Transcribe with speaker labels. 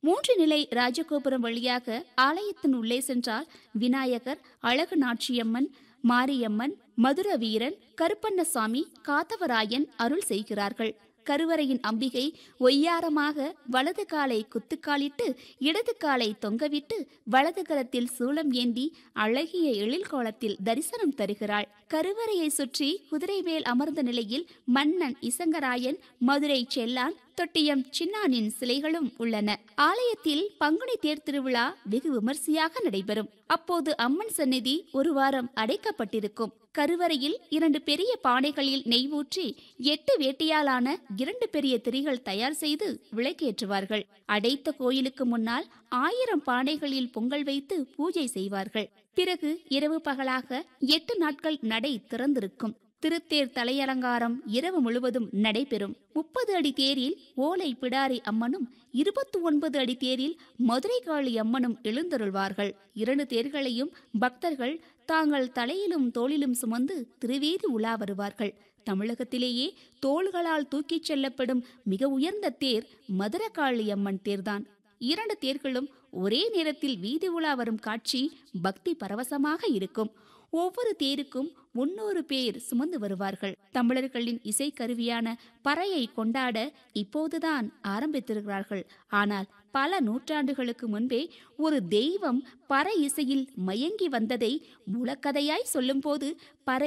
Speaker 1: மூன்று நிலை ராஜகோபுரம் வழியாக ஆலயத்தின் உள்ளே சென்றால் விநாயகர் அழகு நாச்சியம்மன் மாரியம்மன் மதுர வீரன் கருப்பண்ணசாமி காத்தவராயன் அருள் செய்கிறார்கள் கருவறையின் அம்பிகை ஒய்யாரமாக வலது காலை குத்துக்காலிட்டு இடது காலை தொங்கவிட்டு வலது கரத்தில் சூளம் ஏந்தி அழகிய எழில் கோலத்தில் தரிசனம் தருகிறாள் கருவறையை சுற்றி குதிரை மேல் அமர்ந்த நிலையில் மன்னன் இசங்கராயன் மதுரை செல்லான் தொட்டியம் சின்னானின் சிலைகளும் உள்ளன ஆலயத்தில் பங்குனி தேர் திருவிழா வெகு விமர்சையாக நடைபெறும் அப்போது அம்மன் சந்நிதி ஒரு வாரம் அடைக்கப்பட்டிருக்கும் கருவறையில் இரண்டு பெரிய பானைகளில் நெய் ஊற்றி எட்டு வேட்டியாலான இரண்டு பெரிய திரிகள் தயார் செய்து விளக்கேற்றுவார்கள் அடைத்த கோயிலுக்கு முன்னால் ஆயிரம் பானைகளில் பொங்கல் வைத்து பூஜை செய்வார்கள் பிறகு இரவு பகலாக எட்டு நாட்கள் நடை திறந்திருக்கும் திருத்தேர் தலையலங்காரம் இரவு முழுவதும் நடைபெறும் முப்பது அடி தேரில் ஓலை பிடாரி அம்மனும் இருபத்தி ஒன்பது அடி தேரில் மதுரை காளி அம்மனும் எழுந்தருள்வார்கள் இரண்டு தேர்களையும் பக்தர்கள் தாங்கள் தலையிலும் தோளிலும் சுமந்து திருவேதி உலா வருவார்கள் தமிழகத்திலேயே தோள்களால் தூக்கிச் செல்லப்படும் மிக உயர்ந்த தேர் மதுரகாளி அம்மன் தேர்தான் இரண்டு தேர்களும் ஒரே நேரத்தில் வீதி உலா வரும் காட்சி பக்தி பரவசமாக இருக்கும் ஒவ்வொரு தேருக்கும் முன்னூறு பேர் சுமந்து வருவார்கள் தமிழர்களின் இசைக்கருவியான பறையை கொண்டாட இப்போதுதான் ஆரம்பித்திருக்கிறார்கள் ஆனால் பல நூற்றாண்டுகளுக்கு முன்பே ஒரு தெய்வம் பறை இசையில் மயங்கி வந்ததை மூலக்கதையாய் சொல்லும்போது பறை